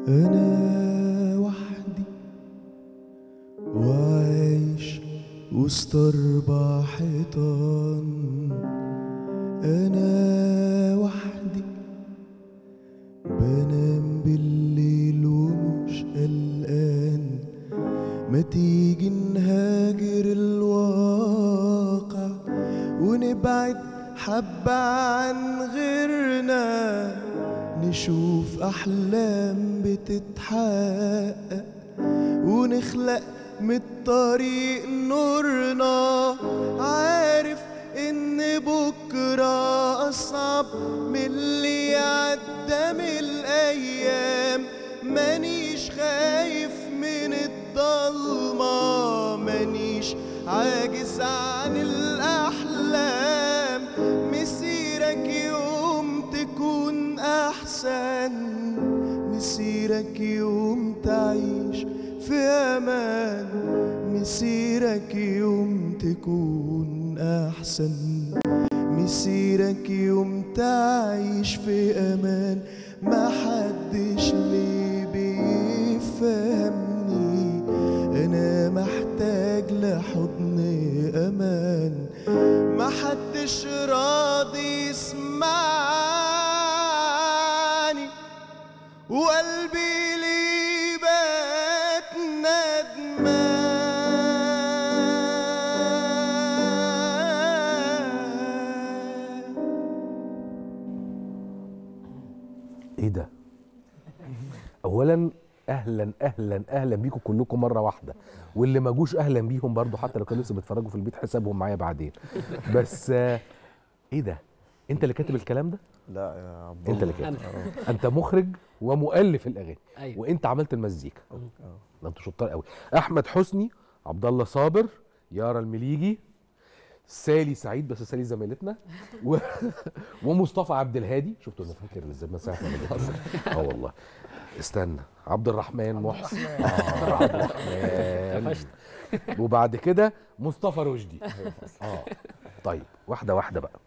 أنا وحدي وعايش وسط أربع حيطان أنا وحدي بنام بالليل ومش قلقان ما تيجي نهاجر الواقع ونبعد حبة عن غيرنا نشوف أحلام بتتحقق ونخلق من الطريق نورنا عارف إن بكرة أصعب من اللي عدى من الأيام مانيش خايف من الضلمة مانيش عاجز عن الأحلام مسيرك يوم تكون أحسن مسيرك يوم تعيش في أمان مسيرك يوم تكون أحسن مسيرك يوم تعيش في أمان ما حدش ليه بيفهمني أنا محتاج لحضن أمان ما حدش راضي يسمعني وقلبي ليه بات ندمان ايه ده اولا اهلا اهلا اهلا بيكم كلكم مره واحده واللي ما جوش اهلا بيهم برضو حتى لو كانوا لسه بيتفرجوا في البيت حسابهم معايا بعدين بس آه، ايه ده انت اللي كاتب الكلام ده لا يا عبد انت اللي كاتب انت مخرج ومؤلف الاغاني ايوه وانت عملت المزيكا ده انتوا شطار قوي احمد حسني عبد الله صابر يارا المليجي سالي سعيد بس سالي زميلتنا و... ومصطفى عبد الهادي شفتوا انا فاكر ازاي ما ساعه ما بتهزر اه والله استنى عبد الرحمن محسن آه عبد الرحمن قفشت. وبعد كده مصطفى رشدي اه طيب واحده واحده بقى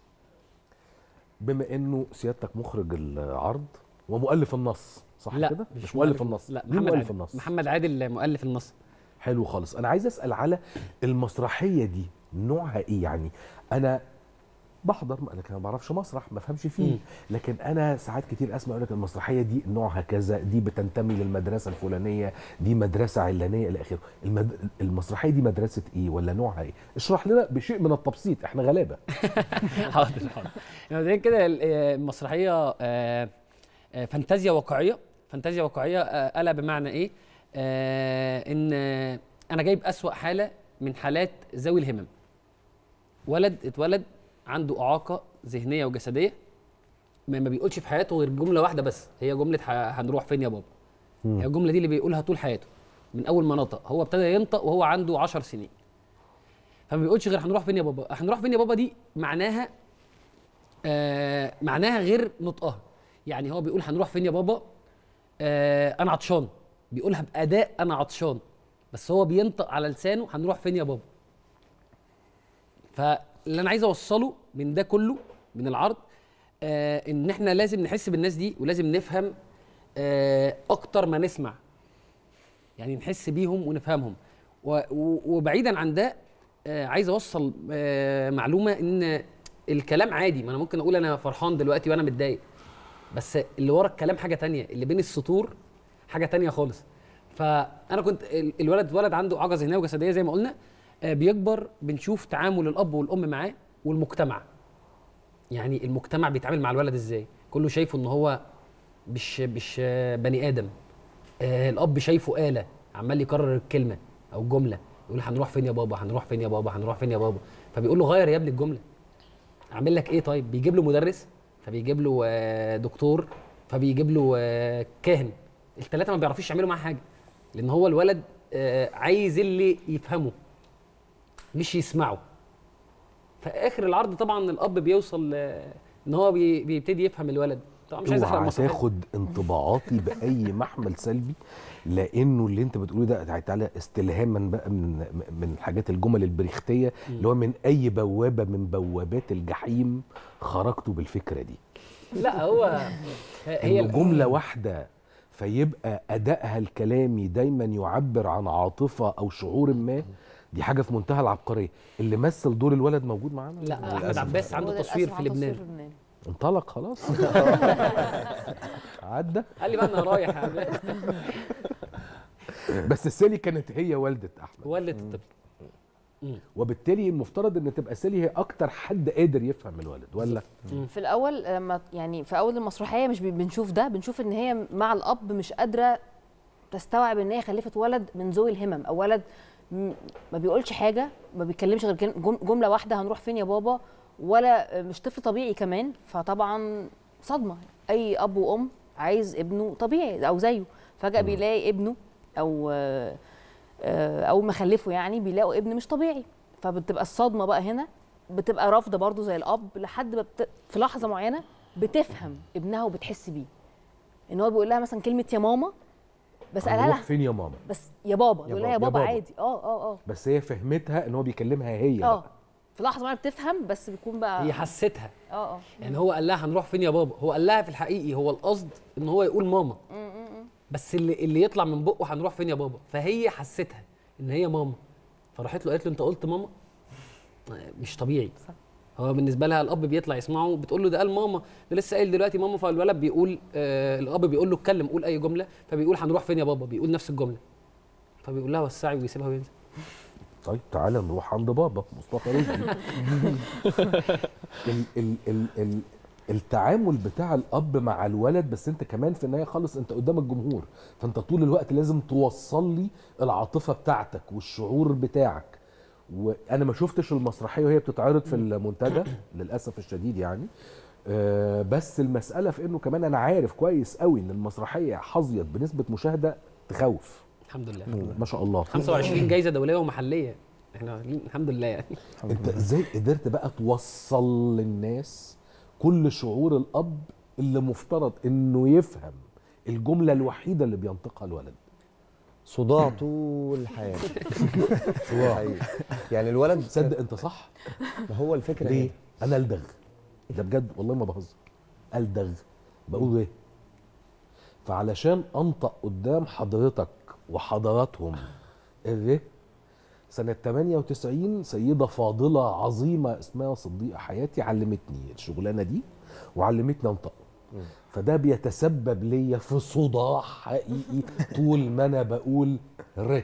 بما انه سيادتك مخرج العرض ومؤلف النص صح لا كده مش مؤلف النص لا مين محمد مؤلف عادل النص محمد عادل مؤلف النص حلو خالص انا عايز اسال على المسرحيه دي نوعها ايه يعني انا بحضر انا كمان ما بعرفش مسرح ما افهمش فيه مم. لكن انا ساعات كتير اسمع يقول لك المسرحيه دي نوعها كذا دي بتنتمي للمدرسه الفلانيه دي مدرسه علانيه الى اخره المد... المسرحيه دي مدرسه ايه ولا نوعها ايه اشرح لنا بشيء من التبسيط احنا غلابه حاضر حاضر مبدئيا كده ال- آه، المسرحيه آه، آه، فانتازيا واقعيه فانتازيا واقعيه آه، الا بمعنى ايه آه، ان آه، انا جايب اسوا حاله من حالات ذوي الهمم ولد اتولد عنده اعاقه ذهنيه وجسديه ما ما بيقولش في حياته غير جمله واحده بس هي جمله ه- هنروح فين يا بابا هي الجمله دي اللي بيقولها طول حياته من اول ما نطق هو ابتدى ينطق وهو عنده 10 سنين فما بيقولش غير هنروح فين يا بابا هنروح فين يا بابا دي معناها آه معناها غير نطقها يعني هو بيقول هنروح فين يا بابا آه انا عطشان بيقولها باداء انا عطشان بس هو بينطق على لسانه هنروح فين يا بابا فاللي انا عايز اوصله من ده كله من العرض آه ان احنا لازم نحس بالناس دي ولازم نفهم آه اكتر ما نسمع يعني نحس بيهم ونفهمهم و- و- وبعيدا عن ده آه عايز اوصل آه معلومه ان الكلام عادي ما انا ممكن اقول انا فرحان دلوقتي وانا متضايق بس اللي ورا الكلام حاجه تانية اللي بين السطور حاجه تانية خالص فانا كنت ال- الولد ولد عنده اعاقه ذهنيه وجسديه زي ما قلنا آه، بيكبر بنشوف تعامل الاب والام معاه والمجتمع يعني المجتمع بيتعامل مع الولد ازاي كله شايفه ان هو مش مش آه، بني ادم آه، الاب شايفه آلة عمال يكرر الكلمه او الجمله يقول هنروح فين يا بابا هنروح فين يا بابا هنروح فين يا بابا فبيقول له غير يا ابني الجمله اعمل لك ايه طيب بيجيب له مدرس فبيجيب له آه، دكتور فبيجيب له آه، كاهن الثلاثه ما بيعرفوش يعملوا معاه حاجه لان هو الولد آه، عايز اللي يفهمه مش يسمعه في اخر العرض طبعا الاب بيوصل آه، ان هو بي- بيبتدي يفهم الولد طبعا مش عايز احرق اوعى المسرحيه تاخد انطباعاتي باي محمل سلبي لانه اللي انت بتقوله ده تعالى استلهاما بقى من من الحاجات الجمل البريختيه اللي هو من اي بوابه من بوابات الجحيم خرجتوا بالفكره دي لا هو هي انه جمله واحده فيبقى ادائها الكلامي دايما يعبر عن عاطفه او شعور ما دي حاجه في منتهى العبقريه اللي مثل دور الولد موجود معانا لا احمد للأسف. عباس عنده وللأسف تصوير في عنده تصوير لبنان لبنان انطلق خلاص عدى قال لي بقى انا رايح يا عباس بس سالي كانت هي والده احمد ولد الطفل وبالتالي المفترض ان تبقى سالي هي اكتر حد قادر يفهم الولد ولا في الاول لما يعني في اول المسرحيه مش بي- بنشوف ده بنشوف ان هي مع الاب مش قادره تستوعب ان هي خلفت ولد من ذوي الهمم او ولد م- ما بيقولش حاجه ما بيتكلمش غير كلم- جم- جمله واحده هنروح فين يا بابا ولا مش طفل طبيعي كمان فطبعا صدمه اي اب وام عايز ابنه طبيعي او زيه فجاه بيلاقي ابنه او آه، آه، اول ما خلفه يعني بيلاقوا ابن مش طبيعي فبتبقى الصدمه بقى هنا بتبقى رافضه برضو زي الاب لحد ما بت... في لحظه معينه بتفهم ابنها وبتحس بيه ان هو بيقول لها مثلا كلمه يا ماما بس قالها هنروح لها فين يا ماما بس يا بابا يا يقول لها يا بابا، بابا يا بابا. عادي اه اه اه بس هي فهمتها ان هو بيكلمها هي اه بقى. في لحظه معينه بتفهم بس بيكون بقى هي حستها اه اه يعني هو قال لها هنروح فين يا بابا هو قال لها في الحقيقي هو القصد ان هو يقول ماما بس اللي اللي يطلع من بقه هنروح فين يا بابا فهي حستها ان هي ماما فراحت له قالت له انت قلت ماما مش طبيعي صح. هو بالنسبه لها الاب بيطلع يسمعه بتقول له ده قال ماما ده لسه قايل دلوقتي ماما فالولد بيقول آه الاب بيقول له اتكلم قول اي جمله فبيقول هنروح فين يا بابا بيقول نفس الجمله فبيقول لها وسعي ويسيبها وينزل طيب تعالى نروح عند بابا مصطفى رشدي ال ال ال ال التعامل بتاع الاب مع الولد بس انت كمان في النهايه خالص انت قدام الجمهور فانت طول الوقت لازم توصل لي العاطفه بتاعتك والشعور بتاعك وانا ما شفتش المسرحيه وهي بتتعرض في المنتدى للاسف الشديد يعني آه، بس المساله في انه كمان انا عارف كويس قوي ان المسرحيه حظيت بنسبه مشاهده تخوف الحمد لله ما شاء الله 25 جايزه دوليه ومحليه احنا واخدين الحمد لله يعني انت ازاي قدرت بقى توصل للناس كل شعور الاب اللي مفترض انه يفهم الجمله الوحيده اللي بينطقها الولد صداع طول حياته صداع يعني الولد تصدق انت صح ما هو الفكره ليه ايه انا الدغ ده بجد والله ما بهزر الدغ بقول ايه فعلشان انطق قدام حضرتك وحضراتهم الره سنة 98 سيدة فاضلة عظيمة اسمها صديقة حياتي علمتني الشغلانة دي وعلمتني انطق فده بيتسبب ليا في صداع حقيقي طول ما انا بقول ر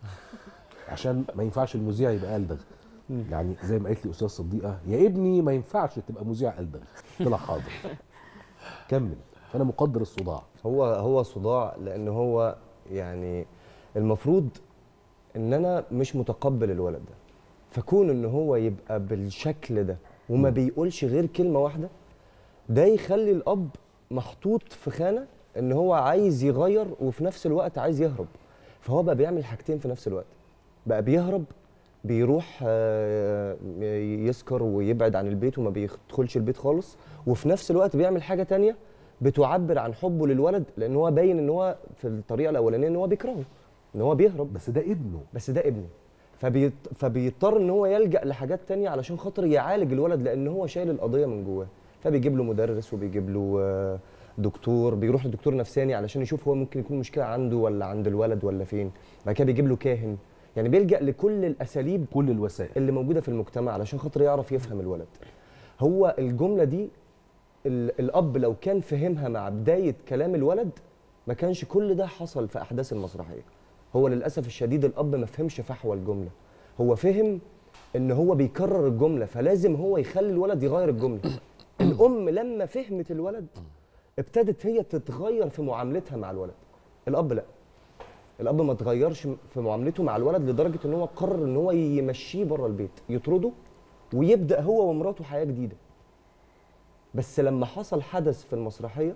عشان ما ينفعش المذيع يبقى ألدغ يعني زي ما قالت لي استاذ صديقه يا ابني ما ينفعش تبقى مذيع ألدغ طلع حاضر كمل فانا مقدر الصداع هو هو صداع لان هو يعني المفروض ان انا مش متقبل الولد ده فكون ان هو يبقى بالشكل ده وما بيقولش غير كلمه واحده ده يخلي الاب محطوط في خانه ان هو عايز يغير وفي نفس الوقت عايز يهرب فهو بقى بيعمل حاجتين في نفس الوقت بقى بيهرب بيروح آه، يسكر ويبعد عن البيت وما بيدخلش البيت خالص وفي نفس الوقت بيعمل حاجه تانية بتعبر عن حبه للولد لان هو باين ان هو في الطريقه الاولانيه ان هو بيكرهه ان هو بيهرب بس ده ابنه بس ده ابنه فبيط... فبيضطر ان هو يلجا لحاجات تانية علشان خاطر يعالج الولد لان هو شايل القضيه من جواه فبيجيب له مدرس وبيجيب له آه، دكتور بيروح لدكتور نفساني علشان يشوف هو ممكن يكون مشكله عنده ولا عند الولد ولا فين بعد كده بيجيب له كاهن يعني بيلجا لكل الاساليب كل الوسائل اللي موجوده في المجتمع علشان خاطر يعرف يفهم الولد هو الجمله دي ال- الاب لو كان فهمها مع بدايه كلام الولد ما كانش كل ده حصل في احداث المسرحيه هو للاسف الشديد الاب ما فهمش فحوى الجمله هو فهم ان هو بيكرر الجمله فلازم هو يخلي الولد يغير الجمله الام لما فهمت الولد ابتدت هي تتغير في معاملتها مع الولد الاب لا الاب ما اتغيرش في معاملته مع الولد لدرجه ان هو قرر ان هو يمشيه بره البيت يطرده ويبدا هو ومراته حياه جديده بس لما حصل حدث في المسرحيه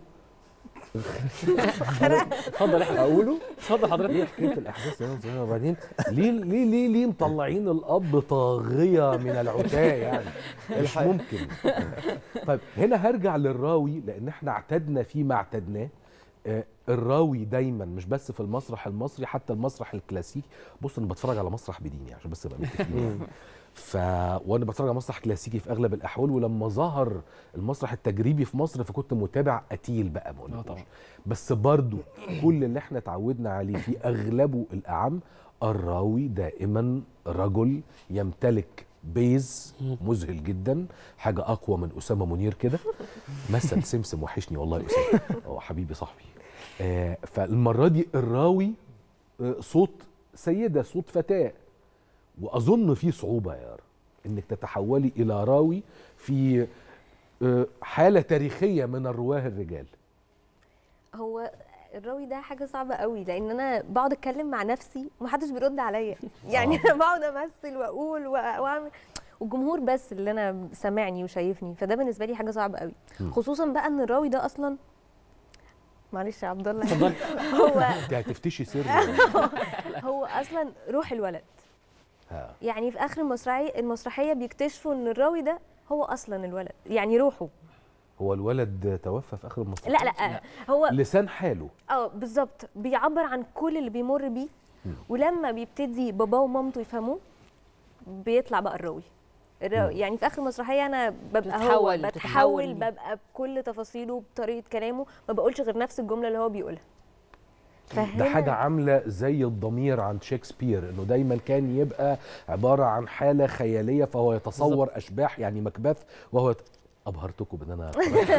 اتفضل احنا اقوله اتفضل حضرتك ايه حكايه الاحداث يا صغيره وبعدين ليه ليه ليه ليه مطلعين الاب طاغيه من العتاه يعني مش ممكن طيب هنا هرجع للراوي لان احنا اعتدنا فيما اعتدناه آه، الراوي دايما مش بس في المسرح المصري حتى المسرح الكلاسيكي بص انا بتفرج على مسرح بديني عشان بس ابقى متفقين ف وانا بتفرج على مسرح كلاسيكي في اغلب الاحوال ولما ظهر المسرح التجريبي في مصر فكنت متابع قتيل بقى ما آه أقولكوش. طبعا. بس برضو كل اللي احنا اتعودنا عليه في اغلبه الاعم الراوي دائما رجل يمتلك بيز مذهل جدا حاجه اقوى من اسامه منير كده مثل سمسم وحشني والله يا اسامه هو حبيبي صاحبي آه فالمره دي الراوي آه صوت سيده صوت فتاه واظن في صعوبه يا يارا انك تتحولي الى راوي في آه، حاله تاريخيه من الرواه الرجال هو الراوي ده حاجه صعبه قوي لان انا بقعد اتكلم مع نفسي ومحدش بيرد عليا يعني انا بقعد امثل واقول وأ- واعمل والجمهور بس اللي انا سامعني وشايفني فده بالنسبه لي حاجه صعبه قوي خصوصا بقى ان الراوي ده اصلا معلش يا عبد الله اتفضلي هو انت هتفتشي سر هو اصلا روح الولد ها. يعني في اخر المسرحيه المسرحيه بيكتشفوا ان الراوي ده هو اصلا الولد يعني روحه هو الولد توفى في اخر المسرح لا لا هو لسان حاله اه بالظبط بيعبر عن كل اللي بيمر بيه ولما بيبتدي باباه ومامته يفهموه بيطلع بقى الراوي الراوي يعني في اخر المسرحيه انا ببقى هو بتتحول- بتحول بتتحول. ببقى بكل تفاصيله بطريقه كلامه ما بقولش غير نفس الجمله اللي هو بيقولها ده فهنا حاجة عاملة زي الضمير عند شكسبير انه دايما كان يبقى عبارة عن حالة خيالية فهو يتصور اشباح يعني مكبث وهو يت... ابهرتكم بان انا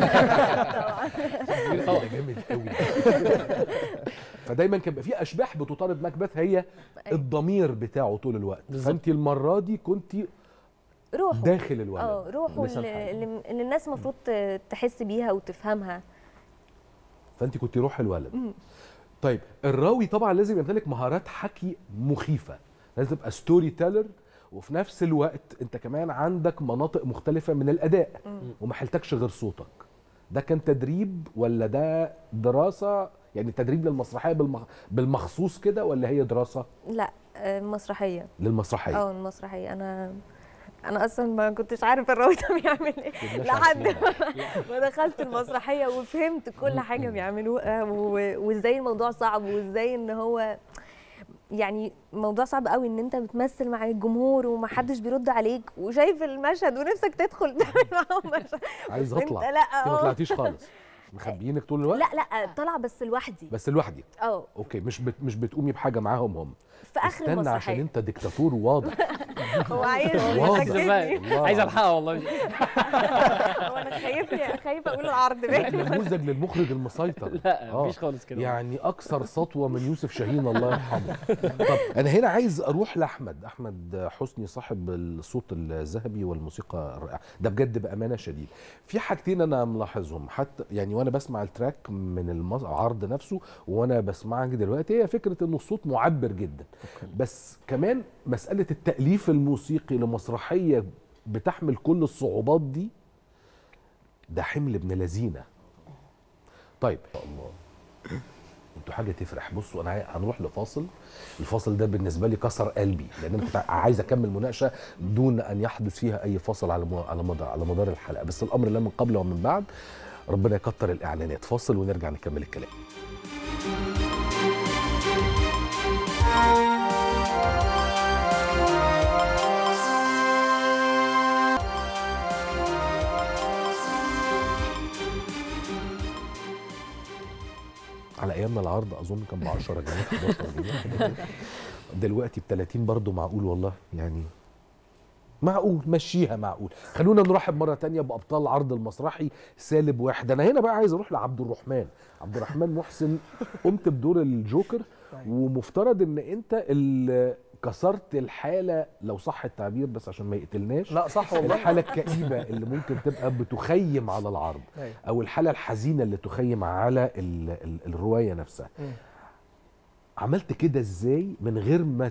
طبعا جامد قوي فدايما كان بيبقى في اشباح بتطارد مكبث هي الضمير بتاعه طول الوقت بالظبط. فانت المرة دي كنت روحه داخل الولد اه روحه لسان اللي, حاله. اللي اللي الناس المفروض ت- تحس بيها وتفهمها فانت كنت روح الولد طيب الراوي طبعا لازم يمتلك مهارات حكي مخيفه لازم تبقى ستوري تيلر وفي نفس الوقت انت كمان عندك مناطق مختلفه من الاداء وما حلتكش غير صوتك ده كان تدريب ولا ده دراسه يعني تدريب للمسرحيه بالمخ... بالمخصوص كده ولا هي دراسه لا آه، مسرحيه للمسرحيه اه المسرحيه انا انا اصلا ما كنتش عارف الراوي ده بيعمل ايه كناش لحد عارفين. ما دخلت المسرحيه وفهمت كل حاجه بيعملوها و- وازاي الموضوع صعب وازاي ان هو يعني موضوع صعب قوي ان انت بتمثل مع الجمهور ومحدش بيرد عليك وشايف المشهد ونفسك تدخل تعمل معاهم مشهد عايز بس انت اطلع لا انت ما اه طلعتيش خالص مخبيينك طول الوقت لا لا طالعه بس لوحدي بس لوحدي اه اوكي مش بت... مش بتقومي بحاجه معاهم هم في اخر استنى عشان المسرحيه انت ديكتاتور واضح هو عايز واضح. يسكتني عايز الحقها والله هو انا خايفني خايفه اقول العرض باين نموذج للمخرج المسيطر لا آه. مفيش خالص كده يعني اكثر سطوه من يوسف شاهين الله يرحمه طب انا هنا عايز اروح لاحمد احمد حسني صاحب الصوت الذهبي والموسيقى الرائعه ده بجد بامانه شديد في حاجتين انا ملاحظهم حتى يعني وانا بسمع التراك من المز- العرض نفسه وانا بسمعك دلوقتي هي فكره ان الصوت معبر جدا بس كمان مساله التاليف الموسيقي لمسرحيه بتحمل كل الصعوبات دي ده حمل ابن لذينه طيب الله انتوا حاجه تفرح بصوا انا عاي- هنروح لفاصل الفاصل ده بالنسبه لي كسر قلبي لان انا كنت عايز اكمل مناقشه دون ان يحدث فيها اي فصل على مو- على مدار على مدار الحلقه بس الامر لا من قبل ومن بعد ربنا يكتر الاعلانات فاصل ونرجع نكمل الكلام على ايامنا العرض اظن كان ب 10 جنيه 11 جنيه حاجة كده. دلوقتي ب 30 برضه معقول والله يعني معقول مشيها معقول خلونا نرحب مره تانية بابطال العرض المسرحي سالب واحد انا هنا بقى عايز اروح لعبد الرحمن عبد الرحمن محسن قمت بدور الجوكر ومفترض ان انت اللي كسرت الحاله لو صح التعبير بس عشان ما يقتلناش لا صح والله الحاله الكئيبه اللي ممكن تبقى بتخيم على العرض أيوة. او الحاله الحزينه اللي تخيم على ال ال الروايه نفسها مم. عملت كده ازاي من غير ما ت-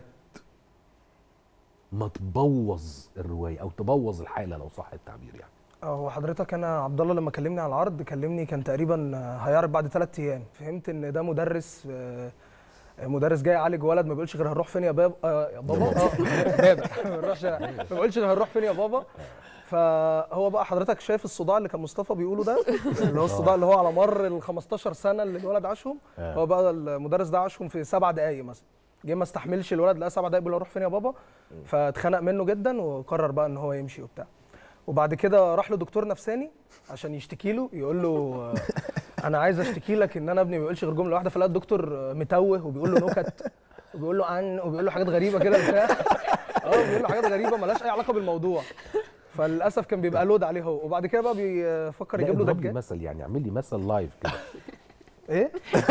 ما تبوظ الروايه او تبوظ الحاله لو صح التعبير يعني هو حضرتك انا عبد الله لما كلمني على العرض كلمني كان تقريبا هيعرض بعد ثلاث ايام فهمت ان ده مدرس آه، مدرس جاي يعالج ولد ما بيقولش غير هنروح فين يا بابا آه يا بابا اه بابا ما بنروحش- ما بيقولش غير هنروح فين يا بابا فهو بقى حضرتك شايف الصداع اللي كان مصطفى بيقوله ده اللي هو الصداع اللي هو على مر ال 15 سنه اللي الولد عاشهم آه. هو بقى المدرس ده عاشهم في سبع دقائق مثلا جه ما استحملش الولد لقى سبع دقائق بيقول له روح فين يا بابا فاتخنق منه جدا وقرر بقى ان هو يمشي وبتاع وبعد كده راح له دكتور نفساني عشان يشتكي له يقول له آه، انا عايز اشتكي لك ان انا ابني ما بيقولش غير جمله واحده فلقى الدكتور آه، متوه وبيقول له نكت وبيقول له عن وبيقول له حاجات غريبه كده وبتاع اه بيقول له حاجات غريبه ملهاش اي علاقه بالموضوع فللاسف كان بيبقى لود عليه هو وبعد كده بقى بيفكر لا يجيب له اضرب لي دجال مثل يعني اعمل لي مثل لايف كده ايه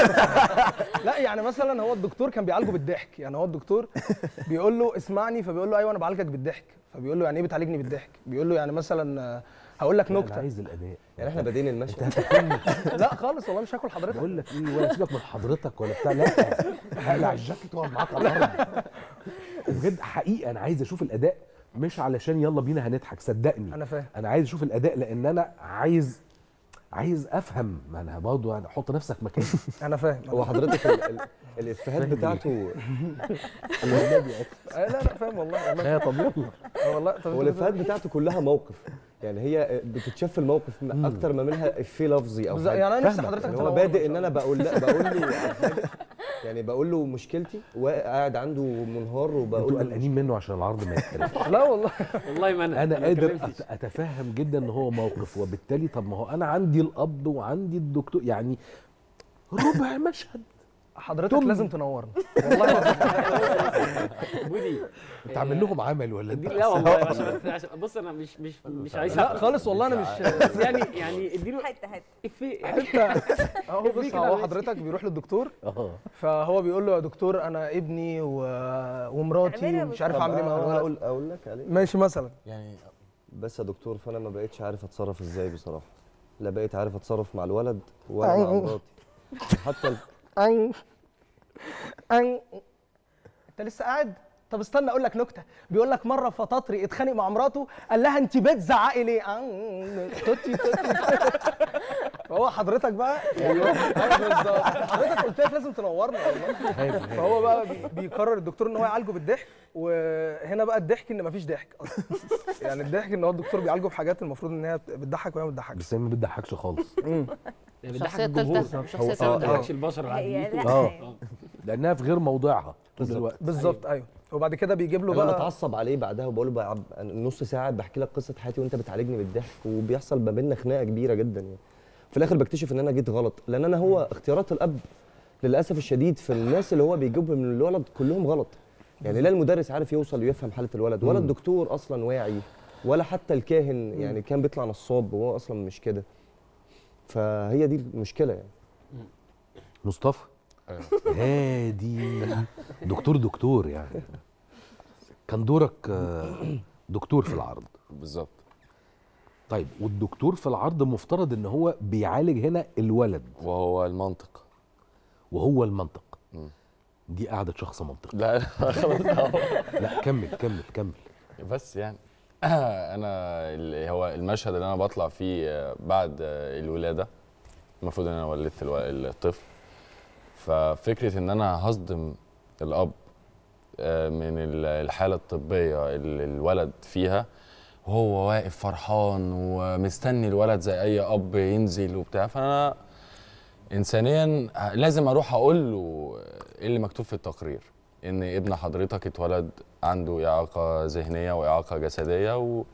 لا يعني مثلا هو الدكتور كان بيعالجه بالضحك يعني هو الدكتور بيقول له اسمعني فبيقول له ايوه انا بعالجك بالضحك فبيقول له يعني ايه بتعالجني بالضحك بيقول له يعني مثلا آه، هقول لك لا، انا نكته عايز الاداء يعني احنا بادئين المشهد لا خالص والله مش هاكل حضرتك بقول لك ايه ولا سيبك من حضرتك ولا بتاع لا هقلع الجاكيت واقعد معاك على الارض بجد حقيقه انا عايز اشوف الاداء مش علشان يلا بينا هنضحك صدقني انا فاهم انا عايز اشوف الاداء لان انا عايز عايز افهم ما انا برضه يعني حط نفسك مكاني انا فاهم هو حضرتك ال- ال- الافيهات فاهم بتاعته آه، لا لا فاهم والله والله لا طب يلا آه، والله طب هو الافيهات بتاعته كلها موقف يعني هي بتتشاف في الموقف اكتر ما منها افيه لفظي او بالظبط، حاجه يعني انا نفسي فاهمك. حضرتك يعني هو تنورنا بادئ شاء ان انا الله. بقول لا بقول له يعني بقول له مشكلتي وقاعد عنده منهار وبقول انتوا له قلقانين منه عشان العرض ما يتقلبش لا والله والله ما انا انا ما قادر اتكلمتش. أت- اتفهم جدا ان هو موقف وبالتالي طب ما هو انا عندي الاب وعندي الدكتور يعني ربع مشهد حضرتك تم. لازم تنورنا والله العظيم. بودي انت عامل لهم عمل ولا انت لا والله عشان عشان- بص انا مش مش مش عايز لا خالص والله انا مش بس يعني يعني اديله حته حته افيه يعني اهو بص كده هو ماشي. حضرتك بيروح للدكتور اه فهو بيقول له يا دكتور انا ابني و... ومراتي اعملها ومش عارف طب اعمل ايه مع أنا الولد اقول اقول لك عليه ماشي مثلا يعني بس يا دكتور فانا ما بقتش عارف اتصرف ازاي بصراحه لا بقيت عارف اتصرف مع الولد ولا مع مراتي حتى ال- أن أن انت لسه قاعد طب استنى اقول لك نكته بيقول لك مره فطاطري اتخانق مع مراته قال لها انت بتزعقي ليه أن- توتي توتي فهو حضرتك بقى يعني أيوة بالظبط حضرتك قلت لك لازم تنورنا والله فهو بقى بي- بيقرر الدكتور ان هو يعالجه بالضحك وهنا بقى الضحك ان مفيش ضحك اصلا يعني الضحك ان هو الدكتور بيعالجه بحاجات المفروض ان هي بتضحك وهي ما بتضحكش بس هي ما بتضحكش خالص بيضحك الشخصيه الجمهور الثالثه ما الشخصيه هو- الثالثه بيضحكش البشر هي العاديين لا آه. يعني لانها في غير موضعها طول الوقت بالظبط ايوه وبعد كده بيجيب له انا بقى بتعصب عليه بعدها وبقول له بقى عب- أنا نص ساعه بحكي لك قصه حياتي وانت بتعالجني بالضحك وبيحصل ما بيننا خناقه كبيره جدا يعني في الاخر بكتشف ان انا جيت غلط لان انا هو اختيارات الاب للاسف الشديد في الناس اللي هو بيجيبهم من الولد كلهم غلط يعني لا المدرس عارف يوصل ويفهم حاله الولد ولا الدكتور اصلا واعي ولا حتى الكاهن يعني كان بيطلع نصاب وهو اصلا مش كده فهي دي المشكله يعني مصطفى هادي دكتور دكتور يعني كان دورك آه، دكتور في العرض بالظبط طيب والدكتور في العرض مفترض ان هو بيعالج هنا الولد وهو المنطق وهو المنطق مم. دي قعدة شخص منطقي لا خلاص لا كمل كمل كمل بس يعني انا ال- هو المشهد اللي انا بطلع فيه آه، بعد آه، الولاده المفروض ان انا ولدت الو- الطفل ففكره ان انا هصدم الاب آه، من ال- الحاله الطبيه اللي الولد فيها وهو واقف فرحان ومستني الولد زي اي اب ينزل وبتاع فانا انسانيا لازم اروح اقول له ايه اللي مكتوب في التقرير ان ابن حضرتك اتولد عنده اعاقه ذهنيه واعاقه جسديه و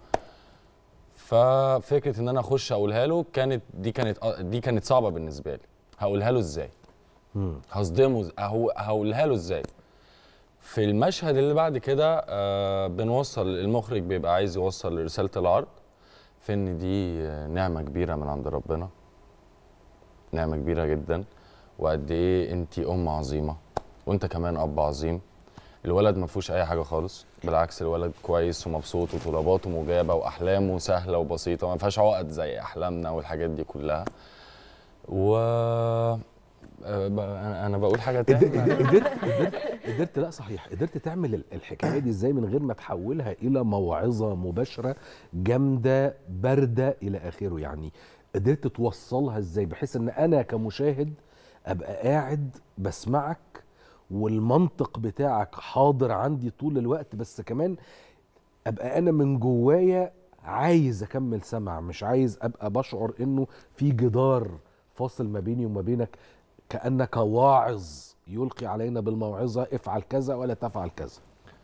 ففكره ان انا اخش اقولها له كانت دي كانت دي كانت صعبه بالنسبه لي هقولها له ازاي مم. هصدمه إز- هو هقولها له ازاي في المشهد اللي بعد كده آه بنوصل المخرج بيبقى عايز يوصل رساله العرض في ان دي آه، نعمه كبيره من عند ربنا نعمه كبيره جدا وقد ايه انت ام عظيمه وانت كمان اب عظيم الولد ما فيهوش اي حاجه خالص بالعكس الولد كويس ومبسوط وطلباته مجابه واحلامه سهله وبسيطه ما فيهاش عقد زي احلامنا والحاجات دي كلها و آه، ب- انا أنا بقول حاجه قدرت تانية قدرت قدرت قدرت لا صحيح قدرت تعمل ال- الحكايه دي ازاي من غير ما تحولها الى موعظه مباشره جامده بارده الى اخره يعني قدرت توصلها ازاي بحيث ان انا كمشاهد ابقى قاعد بسمعك والمنطق بتاعك حاضر عندي طول الوقت بس كمان ابقى انا من جوايا عايز اكمل سمع مش عايز ابقى بشعر انه في جدار فاصل ما بيني وما بينك كانك واعظ يلقي علينا بالموعظه افعل كذا ولا تفعل كذا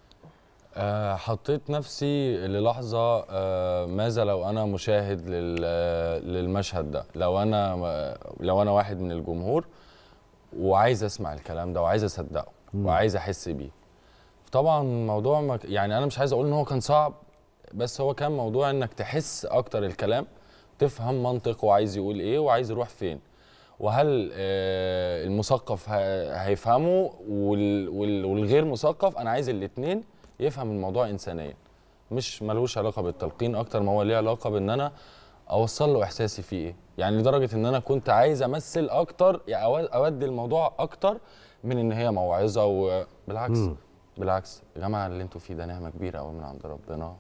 آه، حطيت نفسي للحظة آه، ماذا لو أنا مشاهد لل- للمشهد ده لو أنا لو أنا واحد من الجمهور وعايز أسمع الكلام ده وعايز أصدقه وعايز أحس بيه طبعا موضوع ما ك- يعني أنا مش عايز أقول إن هو كان صعب بس هو كان موضوع إنك تحس أكتر الكلام تفهم منطقه وعايز يقول إيه وعايز يروح فين وهل آه، المثقف ه- هيفهمه وال- وال- والغير مثقف انا عايز الاتنين يفهم الموضوع انسانيا مش ملوش علاقه بالتلقين اكتر ما هو ليه علاقه بان انا اوصل له احساسي فيه ايه يعني لدرجه ان انا كنت عايز امثل اكتر يعني أو- اودي الموضوع اكتر من ان هي موعظه وبالعكس مم. بالعكس يا جماعه اللي انتوا فيه ده نعمه كبيره قوي من عند ربنا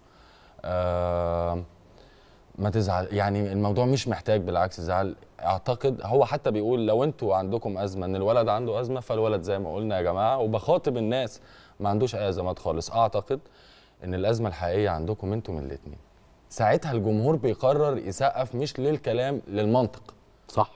آه ما تزعل يعني الموضوع مش محتاج بالعكس زعل اعتقد هو حتى بيقول لو انتوا عندكم ازمه ان الولد عنده ازمه فالولد زي ما قلنا يا جماعه وبخاطب الناس ما عندوش اي ازمات خالص اعتقد ان الازمه الحقيقيه عندكم انتوا من الاثنين ساعتها الجمهور بيقرر يسقف مش للكلام للمنطق صح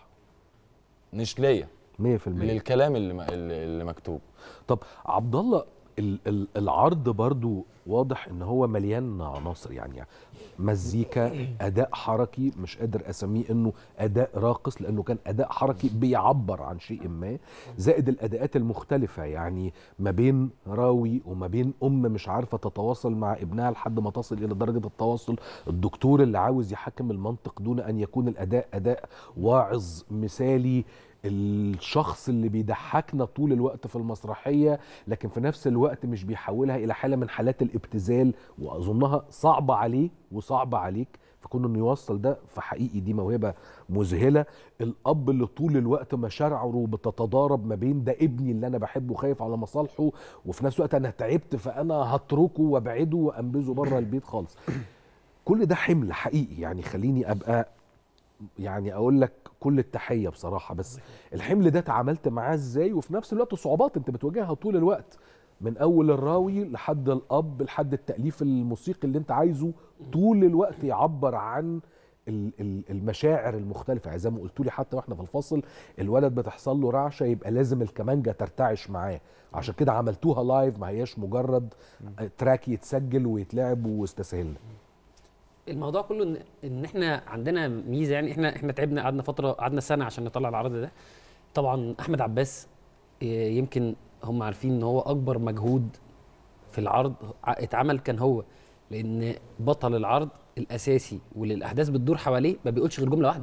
مش ليا 100% للكلام اللي, م- اللي اللي مكتوب طب عبد الله ال- ال- العرض برضو واضح ان هو مليان عناصر يعني مزيكا اداء حركي مش قادر اسميه انه اداء راقص لانه كان اداء حركي بيعبر عن شيء ما زائد الاداءات المختلفه يعني ما بين راوي وما بين ام مش عارفه تتواصل مع ابنها لحد ما تصل الى درجه التواصل الدكتور اللي عاوز يحكم المنطق دون ان يكون الاداء اداء واعظ مثالي الشخص اللي بيضحكنا طول الوقت في المسرحيه لكن في نفس الوقت مش بيحولها الى حاله من حالات الابتذال واظنها صعبه عليه وصعبه عليك فكون انه يوصل ده فحقيقي دي موهبه مذهله الاب اللي طول الوقت مشاعره بتتضارب ما بين ده ابني اللي انا بحبه خايف على مصالحه وفي نفس الوقت انا تعبت فانا هتركه وابعده وانبذه بره البيت خالص كل ده حمل حقيقي يعني خليني ابقى يعني اقول لك كل التحيه بصراحه بس الحمل ده اتعاملت معاه ازاي وفي نفس الوقت صعوبات انت بتواجهها طول الوقت من اول الراوي لحد الاب لحد التاليف الموسيقي اللي انت عايزه طول الوقت يعبر عن ال- ال- المشاعر المختلفة يعني زي ما قلت لي حتى واحنا في الفصل الولد بتحصل له رعشة يبقى لازم الكمانجة ترتعش معاه عشان كده عملتوها لايف ما هياش مجرد تراك يتسجل ويتلعب واستسهلنا الموضوع كله ان ان احنا عندنا ميزه يعني احنا احنا تعبنا قعدنا فتره قعدنا سنه عشان نطلع العرض ده طبعا احمد عباس إيه، يمكن هم عارفين ان هو اكبر مجهود في العرض ع- اتعمل كان هو لان بطل العرض الاساسي واللي الاحداث بتدور حواليه ما بيقولش غير جمله واحده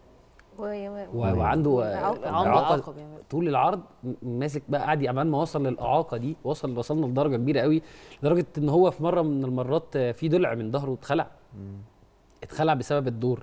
و- و- وعنده إعاقة. عنده إعاقة إعاقة بيعمل. طول العرض م- ماسك بقى قاعد عمال ما وصل للاعاقه دي وصل وصلنا لدرجه كبيره قوي لدرجه ان هو في مره من المرات آه، في ضلع من ظهره اتخلع اتخلع بسبب الدور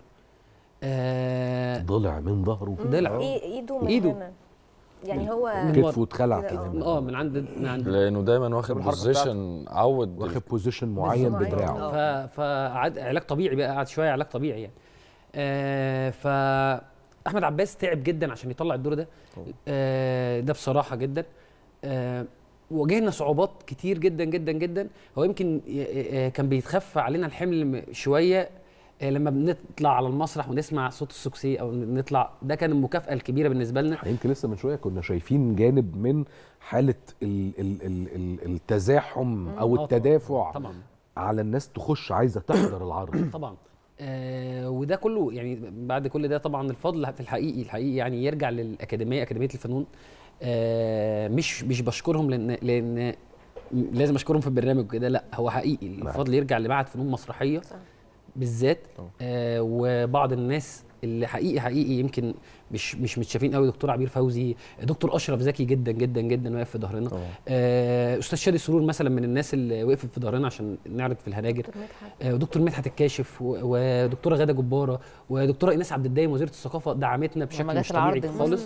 آه ضلع من ظهره ضلع إي- ايده من إيده. هنا يعني هو من كتفه اتخلع كده، كمان اه من عند من عند لانه دايما واخد الحركة بوزيشن عود واخد بوزيشن معين معين. بدراعه آه. ف فعاد علاج طبيعي بقى قعد شويه علاج طبيعي يعني آه ف احمد عباس تعب جدا عشان يطلع الدور ده آه ده بصراحه جدا آه واجهنا صعوبات كتير جدا جدا جدا هو يمكن ي- آه، كان بيتخفى علينا الحمل م- شويه آه، لما بنطلع على المسرح ونسمع صوت السوكسي او نطلع ده كان المكافاه الكبيره بالنسبه لنا يمكن لسه من شويه كنا شايفين جانب من حاله ال ال ال ال التزاحم آه او طبعاً. التدافع طبعا على الناس تخش عايزه تحضر العرض طبعا آه وده كله يعني بعد كل ده طبعا الفضل في الحقيقي الحقيقي يعني يرجع للاكاديميه اكاديميه الفنون آه مش مش بشكرهم لان لان لازم اشكرهم في البرنامج وكده لا هو حقيقي الفضل يرجع لمعهد فنون مسرحيه صح. بالذات آه وبعض الناس اللي حقيقي حقيقي يمكن مش مش متشافين قوي دكتور عبير فوزي دكتور اشرف زكي جدا جدا جدا واقف في ظهرنا آه استاذ شادي سرور مثلا من الناس اللي وقفت في ظهرنا عشان نعرض في الهناجر دكتور مدحت. آه، ودكتور مدحت الكاشف و- ودكتوره غاده جباره ودكتوره ايناس عبد الدايم وزيره الثقافه دعمتنا بشكل لما جت مش طبيعي العرض خالص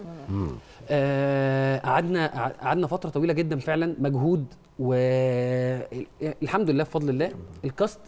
آه، قعدنا قعدنا فتره طويله جدا فعلا مجهود والحمد لله بفضل الله الكاست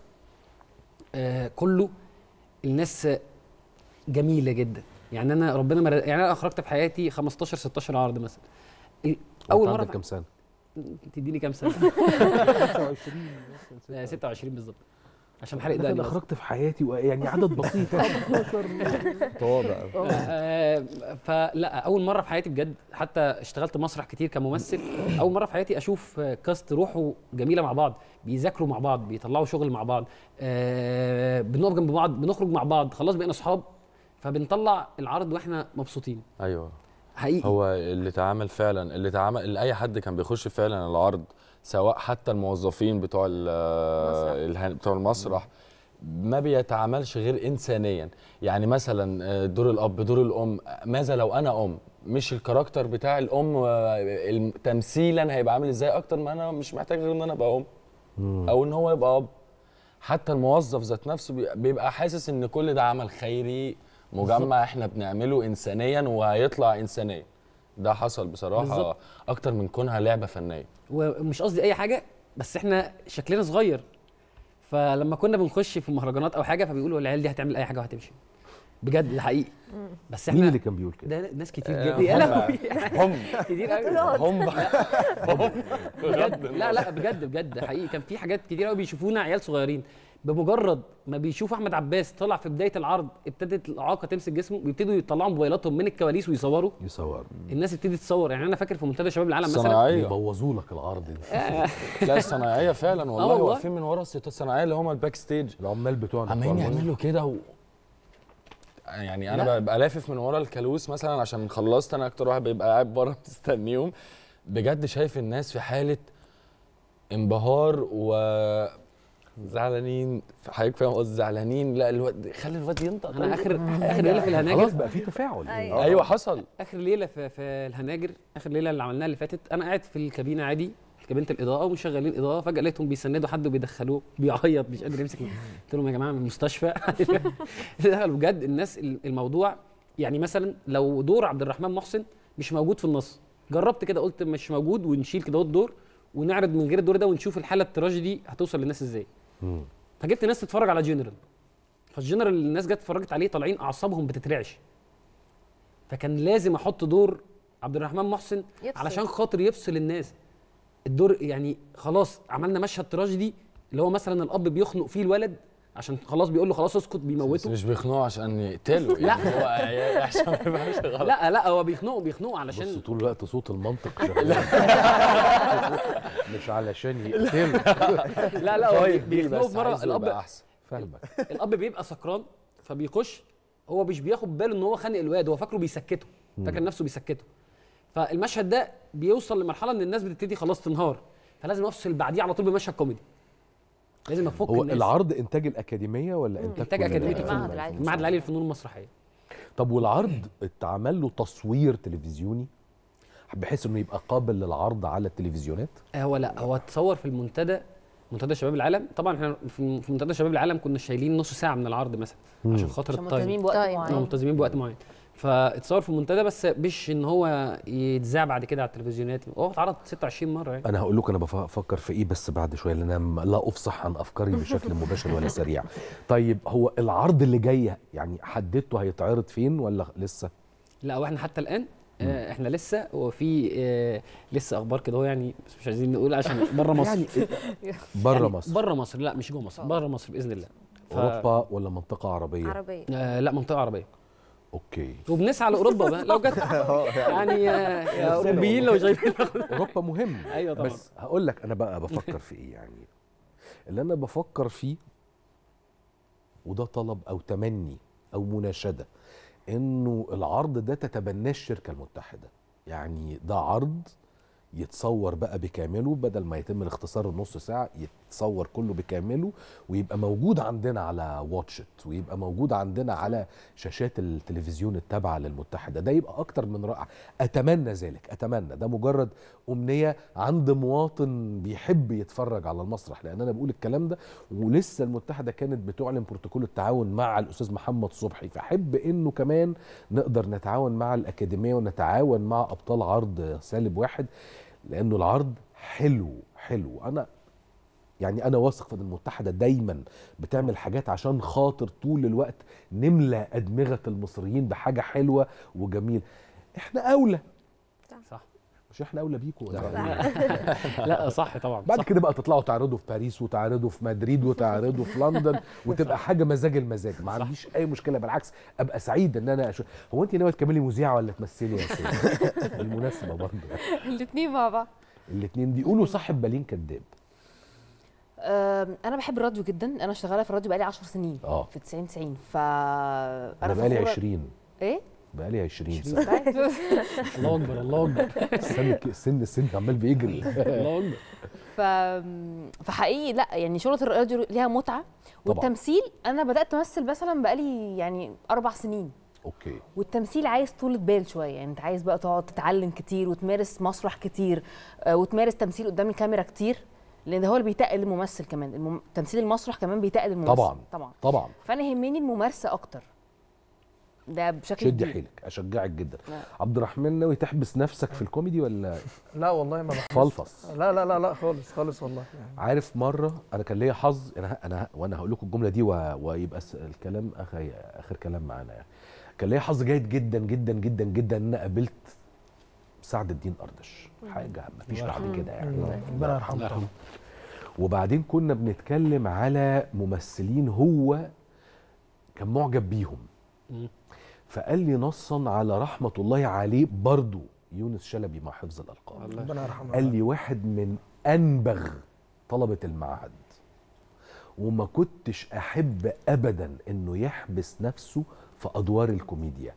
آه، كله الناس جميله جدا يعني انا ربنا مر... يعني انا اخرجت في حياتي 15 16 عرض مثلا ال- اول أنت مره عندك في- كام سنه تديني كام سنه 26 26 بالظبط عشان حرق انا دقني بس. اخرجت في حياتي و- يعني عدد بسيط 12 تواضع آه، فلا اول مره في حياتي بجد حتى اشتغلت مسرح كتير كممثل اول مره في حياتي اشوف آه، كاست روحه جميله مع بعض بيذاكروا مع بعض بيطلعوا شغل مع بعض آه، بنقف جنب بعض بنخرج مع بعض خلاص بقينا اصحاب فبنطلع العرض واحنا مبسوطين ايوه حقيقي هو اللي اتعمل فعلا اللي اتعمل اللي اي حد كان بيخش فعلا العرض سواء حتى الموظفين بتوع ال- الهن- بتوع المسرح ما بيتعاملش غير انسانيا يعني مثلا آه، دور الاب دور الام ماذا لو انا ام مش الكاركتر بتاع الام آه، الم- تمثيلا هيبقى عامل ازاي اكتر ما انا مش محتاج غير ان انا ابقى ام او ان هو يبقى اب حتى الموظف ذات نفسه بي- بيبقى حاسس ان كل ده عمل خيري مجمع احنا بنعمله انسانيا وهيطلع انسانيا ده حصل بصراحه بالظبط. اكتر من كونها لعبه فنيه ومش قصدي اي حاجه بس احنا شكلنا صغير فلما كنا بنخش في مهرجانات او حاجه فبيقولوا العيال دي هتعمل اي حاجه وهتمشي بجد ده حقيقي بس احنا مين اللي كان بيقول كده؟ ده ناس كتير آه، جدا يا هم- لهوي هم كتير قوي هم هم بجد لا لا بجد بجد حقيقي كان في حاجات كتير قوي بيشوفونا عيال صغيرين بمجرد ما بيشوفوا احمد عباس طلع في بدايه العرض ابتدت الاعاقه تمسك جسمه بيبتدوا يطلعوا موبايلاتهم من الكواليس ويصوروا يصور الناس ابتدت تصور يعني انا فاكر في منتدى شباب العالم مثلا صناعيه يبوظوا لك العرض دي لا الصناعيه فعلا والله والله. واقفين من ورا الستات الصناعيه اللي هم الباك ستيج العمال بتوعنا عمالين بتوع المسرح. يعملوا كده و... يعني انا لا. ببقى لافف من ورا الكالوس مثلا عشان خلصت انا اكتر واحد بيبقى قاعد بره مستنيهم بجد شايف الناس في حاله انبهار و زعلانين حضرتك فاهم قصدي زعلانين لا الواد خلي الواد ينطق انا اخر اخر ليله في الهناجر خلاص بقى في تفاعل أيوة. ايوه حصل اخر ليله في, في الهناجر اخر ليله اللي عملناها اللي فاتت انا قاعد في الكابينه عادي في كابينه الاضاءه ومشغلين اضاءه فجاه لقيتهم بيسندوا حد وبيدخلوه بيعيط مش قادر يمسك قلت لهم يا جماعه من المستشفى دخلوا بجد الناس الموضوع يعني مثلا لو دور عبد الرحمن محسن مش موجود في النص جربت كده قلت مش موجود ونشيل كده الدور ونعرض من غير الدور ده ونشوف الحاله التراجيدي هتوصل للناس ازاي مم. فجبت ناس تتفرج على جنرال فالجنرال اللي الناس جت اتفرجت عليه طالعين اعصابهم بتترعش فكان لازم احط دور عبد الرحمن محسن يفصل. علشان خاطر يفصل الناس الدور يعني خلاص عملنا مشهد تراجيدي اللي هو مثلا الاب بيخنق فيه الولد عشان خلاص بيقول له خلاص اسكت بس بيموته مش بيخنقوا عشان يقتلوا لا. يعني هو عشان ما يبقاش غلط لا لا هو بيخنقه بيخنقه بص علشان طول الوقت صوت المنطق شغال مش علشان يقتل لا لا هو طيب دي بيخنقه بس في مره عايزه الاب يبقى احسن فاهمك الاب بيبقى سكران فبيخش هو مش بياخد باله ان هو خانق الواد هو فاكره بيسكته فاكر نفسه بيسكته فالمشهد ده بيوصل لمرحله ان الناس بتبتدي خلاص تنهار فلازم افصل بعديه على طول بمشهد كوميدي لازم افك هو الناس العرض انتاج الاكاديميه ولا انتاج انتاج كل اكاديميه الأفلام؟ المعهد العالي. المعهد العالي للفنون المسرحيه طب والعرض اتعمل له تصوير تلفزيوني بحيث انه يبقى قابل للعرض على التلفزيونات هو لا هو اتصور في المنتدى منتدى شباب العالم طبعا احنا في في منتدى شباب العالم كنا شايلين نص ساعه من العرض مثلا عشان خاطر عشان التايم ملتزمين بوقت طيب. آه، معين ملتزمين بوقت معين فاتصور في المنتدى بس مش ان هو يتذاع بعد كده على التلفزيونات هو اتعرض 26 مره يعني انا هقول لكم انا بفكر في ايه بس بعد شويه لان انا م- لا افصح عن افكاري بشكل مباشر ولا سريع طيب هو العرض اللي جاي يعني حددته هيتعرض فين ولا لسه لا واحنا حتى الان آه احنا لسه وفي آه لسه اخبار كده هو يعني بس مش عايزين نقول عشان بره مصر يعني بره يعني مصر بره مصر لا مش جوه مصر بره مصر باذن الله ف... اوروبا ولا منطقه عربيه عربيه آه لا منطقه عربيه اوكي وبنسعى لاوروبا بقى لو جت يعني آه يا اوروبيين لو شايفين اوروبا مهم ايوه طبعا بس هقول لك انا بقى بفكر في ايه يعني اللي انا بفكر فيه وده طلب او تمني او مناشده انه العرض ده تتبناه الشركه المتحده يعني ده عرض يتصور بقى بكامله بدل ما يتم الاختصار النص ساعه يتصور كله بكامله ويبقى موجود عندنا على واتشت ويبقى موجود عندنا على شاشات التلفزيون التابعه للمتحده ده يبقى اكتر من رائع اتمنى ذلك اتمنى ده مجرد امنيه عند مواطن بيحب يتفرج على المسرح لان انا بقول الكلام ده ولسه المتحده كانت بتعلن بروتوكول التعاون مع الاستاذ محمد صبحي فاحب انه كمان نقدر نتعاون مع الاكاديميه ونتعاون مع ابطال عرض سالب واحد لانه العرض حلو حلو انا يعني انا واثق في ان المتحده دايما بتعمل حاجات عشان خاطر طول الوقت نملى ادمغه المصريين بحاجه حلوه وجميله احنا اولى صح مش احنا اولى بيكوا لا صح طبعا بعد صح. كده بقى تطلعوا تعرضوا في باريس وتعرضوا في مدريد وتعرضوا في لندن وتبقى حاجه مزاج المزاج ما عنديش اي مشكله بالعكس ابقى سعيد ان انا أشوف. هو انت ناويه تكملي مذيعه ولا تمثلي يا سيدي بالمناسبه برضه الاثنين مع بعض الاثنين دي يقولوا صاحب بالين كداب أم، انا بحب الراديو جدا انا شغاله في الراديو بقالي 10 سنين اه في 90 90 ف انا بقالي فخورة- 20 ايه بقالي 20 سنه الله اكبر الله اكبر السن السن السن عمال بيجري الله اكبر ف فحقيقي لا يعني شغله الراديو ليها متعه والتمثيل انا بدات امثل مثلا بقالي يعني اربع سنين اوكي والتمثيل عايز طولة بال شويه يعني انت عايز بقى تقعد تتعلم كتير وتمارس مسرح كتير آه، وتمارس تمثيل قدام الكاميرا كتير لان ده هو اللي بيتقل الممثل كمان المم... تمثيل المسرح كمان بيتقل الممثل طبعا طبعا طبعا فانا يهمني الممارسه اكتر ده بشكل شدي كبير. حيلك اشجعك جدا لا. عبد الرحمن ناوي تحبس نفسك في الكوميدي ولا لا والله ما بحبش فلفص لا لا لا لا خالص خالص والله يعني عارف مره انا كان ليا حظ انا انا وانا هقول لكم الجمله دي و... ويبقى س- الكلام اخر اخر كلام معانا يعني كان ليا حظ جيد جدا جدا جدا جدا ان انا قابلت سعد الدين اردش حاجه مفيش بعد كده يعني ربنا يرحمه الله طبعا يرحمه وبعدين كنا بنتكلم على ممثلين هو كان معجب بيهم مم. فقال لي نصا على رحمه الله عليه برضو يونس شلبي مع حفظ الالقاب ربنا يرحمه قال لي واحد من انبغ طلبه المعهد وما كنتش احب ابدا انه يحبس نفسه في ادوار الكوميديا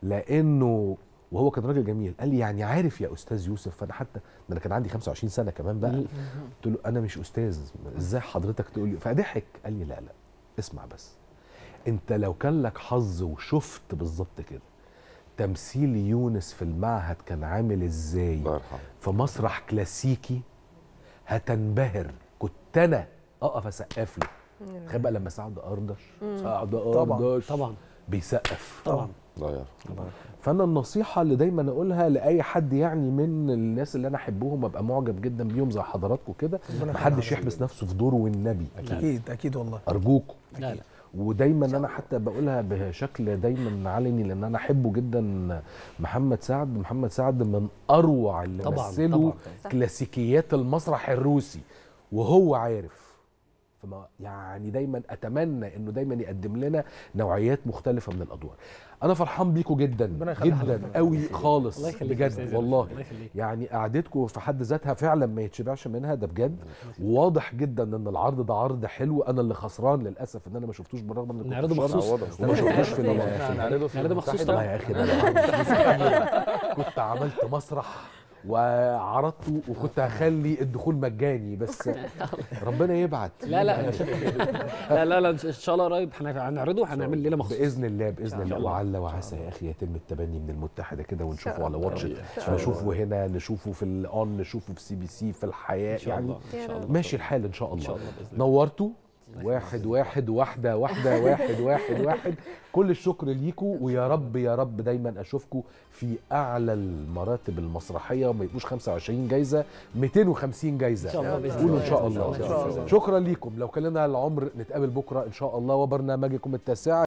لانه وهو كان راجل جميل قال لي يعني عارف يا استاذ يوسف فانا حتى ده انا كان عندي 25 سنه كمان بقى قلت له انا مش استاذ ازاي حضرتك تقول لي فضحك قال لي لا لا اسمع بس انت لو كان لك حظ وشفت بالظبط كده تمثيل يونس في المعهد كان عامل ازاي الله يرحمه في مسرح كلاسيكي هتنبهر كنت انا اقف اسقف له تخيل بقى لما سعد اردش سعد طبعاً، اردش طبعا بيسقف طبعا الله يرحمه فانا النصيحه اللي دايما اقولها لاي حد يعني من الناس اللي انا احبهم ابقى معجب جدا بيهم زي حضراتكم كده ربنا محدش يخليك. يحبس نفسه في دوره والنبي اكيد اكيد والله ارجوكم لا لا ودايما انا حتى بقولها بشكل دايما علني لان انا احبه جدا محمد سعد محمد سعد من اروع اللي طبعاً، مثلوا طبعاً. كلاسيكيات المسرح الروسي وهو عارف فما يعني دايما اتمنى انه دايما يقدم لنا نوعيات مختلفه من الادوار انا فرحان بيكم جدا ربنا يخلي جدا حضرتك. قوي خالص الله يخليك يا بجد أستاذ. والله الله يخليك. يعني قعدتكم في حد ذاتها فعلا ما يتشبعش منها ده بجد وواضح جدا ان العرض ده عرض حلو انا اللي خسران للاسف ان انا ما شفتوش بالرغم ان كنت نعرضه في شرم مخصوص وما شفتوش في ال- هنعرضه في نعرضه مخصوص والله طبعا يا اخي ده أنا عملت- كنت عملت مسرح وعرضته وكنت هخلي الدخول مجاني بس ربنا يبعت لا لا لا لا لا ان شاء الله قريب هن- هنعرضه هنعمل ليله مخصوص باذن الله باذن الله الله. وعلى وعسى يا اخي يتم التبني من المتحده كده ونشوفه شاء على الله. واتش إن شاء الله. نشوفه هنا نشوفه في الاون نشوفه في سي بي سي في الحياه ان شاء يعني الله ان شاء الله ماشي الحال ان شاء ان شاء الله الله باذن الله نورتوا واحد واحد واحدة واحدة واحد واحد واحد كل الشكر ليكوا ويا رب يا رب دايما اشوفكم في اعلى المراتب المسرحيه وما يبقوش 25 جايزه 250 جايزه إن شاء الله بإذن قولوا الله. ان شاء إن شاء الله الله. إن شاء الله. شكرا ليكم لو كان لنا العمر نتقابل بكره ان شاء الله وبرنامجكم التاسعه